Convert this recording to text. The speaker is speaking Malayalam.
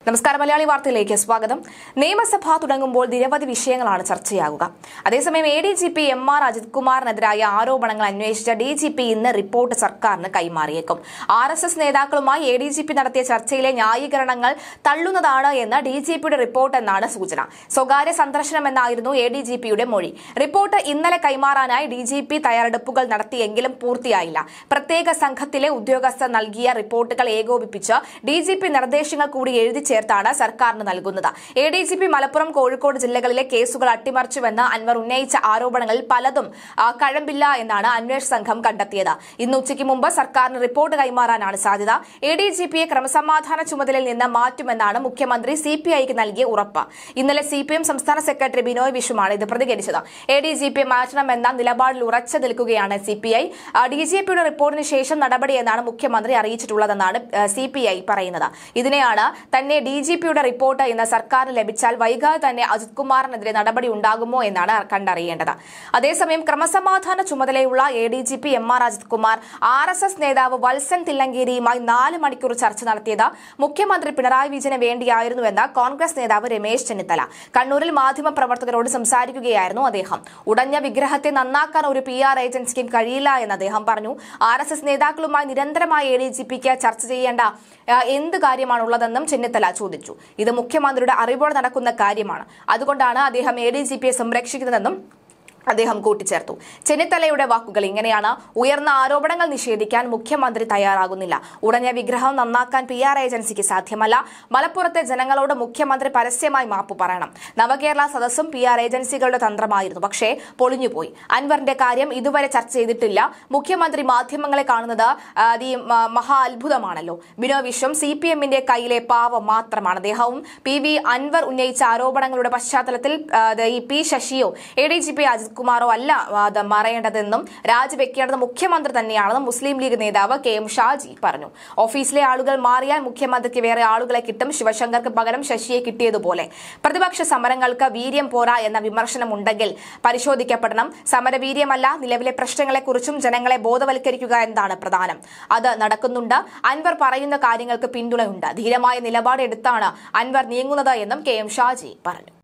നമസ്കാരം മലയാളി വാർത്തയിലേക്ക് സ്വാഗതം നിയമസഭ തുടങ്ങുമ്പോൾ നിരവധി വിഷയങ്ങളാണ് ചർച്ചയാകുക അതേസമയം A D G P M R Ajith കുമാറിനെതിരായ ആരോപണങ്ങൾ അന്വേഷിച്ച ഡി ജി പി ഇന്ന് റിപ്പോർട്ട് സർക്കാരിന് കൈമാറിയേക്കും ആർ എസ് എസ് നേതാക്കളുമായി എ ഡി ജി പി നടത്തിയ ചർച്ചയിലെ ന്യായീകരണങ്ങൾ തള്ളുന്നതാണ് എന്ന് ഡി ജി പിയുടെ റിപ്പോർട്ട് എന്നാണ് സൂചന സ്വകാര്യ സന്ദർശനമെന്നായിരുന്നു എ ഡി ജി പിയുടെ മൊഴി റിപ്പോർട്ട് ഇന്നലെ കൈമാറാനായി ഡി ജി പി തയ്യാറെടുപ്പുകൾ നടത്തിയെങ്കിലും പൂർത്തിയായില്ല പ്രത്യേക സംഘത്തിലെ ഉദ്യോഗസ്ഥർ നൽകിയ റിപ്പോർട്ടുകൾ ഏകോപിപ്പിച്ച് ഡി ജി പി നിർദ്ദേശങ്ങൾ കൂടി എഴുതി ചേർത്താണ് സർക്കാരിന് നൽകുന്നത് A D G P Malappuram Kozhikode ജില്ലകളിലെ കേസുകൾ അട്ടിമറിച്ചുവെന്ന് അൻവർ ഉന്നയിച്ച ആരോപണങ്ങളിൽ പലതും ആ, കഴമ്പില്ല എന്നാണ് അന്വേഷണ സംഘം കണ്ടെത്തിയത് ഇന്ന് ഉച്ചയ്ക്ക് മുമ്പ് സർക്കാരിന് റിപ്പോർട്ട് കൈമാറാനാണ് സാധ്യത എ ഡി ജി പിയെ ക്രമസമാധാന ചുമതലയിൽ നിന്ന് മാറ്റുമെന്നാണ് മുഖ്യമന്ത്രി സി പി ഐക്ക് നൽകിയ ഉറപ്പ് ഇന്നലെ സി പി എം സംസ്ഥാന സെക്രട്ടറി ബിനോയ് വിഷുമാണ് ഇത് പ്രതികരിച്ചത് എ ഡി ജി പിയെ മാറ്റണമെന്ന നിലപാടിൽ ഉറച്ചു നിൽക്കുകയാണ് C P I D G പിയുടെ റിപ്പോർട്ടിന് ശേഷം നടപടിയെന്നാണ് മുഖ്യമന്ത്രി അറിയിച്ചിട്ടുള്ളതെന്നാണ് സി പി ഐ പറയുന്നത് ഇതിനെയാണ് തന്നെ ഡി ജി പിയുടെ റിപ്പോർട്ട് ഇന്ന് സർക്കാരിന് ലഭിച്ചാൽ വൈകാതെ തന്നെ അജിത് കുമാറിനെതിരെ നടപടി ഉണ്ടാകുമോ എന്നാണ് കണ്ടറിയേണ്ടത് അതേസമയം ക്രമസമാധാന ചുമതലയുള്ള A D G P M R Ajith Kumar R S S നേതാവ് വത്സൻ തില്ലങ്കേരിയുമായി നാല് മണിക്കൂർ ചർച്ച നടത്തിയത് മുഖ്യമന്ത്രി പിണറായി വിജയന് വേണ്ടിയായിരുന്നുവെന്ന് കോൺഗ്രസ് നേതാവ് രമേശ് ചെന്നിത്തല കണ്ണൂരിൽ മാധ്യമപ്രവർത്തകരോട് സംസാരിക്കുകയായിരുന്നു അദ്ദേഹം ഉടഞ്ഞ വിഗ്രഹത്തെ നന്നാക്കാൻ ഒരു പി ആർ ഏജൻസിക്കും കഴിയില്ല എന്ന് അദ്ദേഹം പറഞ്ഞു ആർ എസ് എസ് നേതാക്കളുമായി നിരന്തരമായി എ ഡി ജി പിക്ക് ചർച്ച ചെയ്യേണ്ട ആ, എന്ത് കാര്യമാണുള്ളതെന്നും ചെന്നിത്തല ചോദിച്ചു ഇത് മുഖ്യമന്ത്രിയുടെ അറിവോടെ നടക്കുന്ന കാര്യമാണ് അതുകൊണ്ടാണ് അദ്ദേഹം എ ഡി ജി പിയെ സംരക്ഷിക്കുന്നതെന്നും അദ്ദേഹം കൂട്ടിച്ചേർത്തു ചെന്നിത്തലയുടെ വാക്കുകൾ ഇങ്ങനെയാണ് ഉയർന്ന ആരോപണങ്ങൾ നിഷേധിക്കാൻ മുഖ്യമന്ത്രി തയ്യാറാകുന്നില്ല ഉടഞ്ഞ വിഗ്രഹം നന്നാക്കാൻ പി ആർ ഏജൻസിക്ക് സാധ്യമല്ല മലപ്പുറത്തെ ജനങ്ങളോട് മുഖ്യമന്ത്രി പരസ്യമായി മാപ്പ് പറയണം നവകേരള സദസ്സും പി ആർ ഏജൻസികളുടെ തന്ത്രമായിരുന്നു പക്ഷേ പൊളിഞ്ഞുപോയി അൻവറിന്റെ കാര്യം ഇതുവരെ ചർച്ച ചെയ്തിട്ടില്ല മുഖ്യമന്ത്രി മാധ്യമങ്ങളെ കാണുന്നത് ആ, ഈ മ- മഹാ അത്ഭുതമാണല്ലോ ബിനോ വിശ്വം സി പി എമ്മിന്റെ കയ്യിലെ പാവം മാത്രമാണ് അദ്ദേഹവും പി വി അൻവർ ഉന്നയിച്ച ആരോപണങ്ങളുടെ പശ്ചാത്തലത്തിൽ ആ, ദ- ഈ പി ശശിയോ A D G P Ajith കുമാറോ അല്ല ആ, അത് മറയേണ്ടതെന്നും രാജിവെക്കേണ്ടത് മുഖ്യമന്ത്രി തന്നെയാണെന്നും മുസ്ലിം ലീഗ് നേതാവ് കെ എം ഷാജി പറഞ്ഞു ഓഫീസിലെ ആളുകൾ മാറിയാൽ മുഖ്യമന്ത്രിക്ക് വേറെ ആളുകളെ കിട്ടും ശിവശങ്കർക്ക് പകരം ശശിയെ കിട്ടിയതുപോലെ പ്രതിപക്ഷ സമരങ്ങൾക്ക് വീര്യം പോരാ എന്ന വിമർശനമുണ്ടെങ്കിൽ പരിശോധിക്കപ്പെടണം സമരവീര്യമല്ല നിലവിലെ പ്രശ്നങ്ങളെക്കുറിച്ചും ജനങ്ങളെ ബോധവൽക്കരിക്കുക എന്നതാണ് പ്രധാനം അത് നടക്കുന്നുണ്ട് അൻവർ പറയുന്ന കാര്യങ്ങൾക്ക് പിന്തുണയുണ്ട് ധീരമായ നിലപാടെടുത്താണ് അൻവർ നീങ്ങുന്നത് എന്നും കെ എം ഷാജി പറഞ്ഞു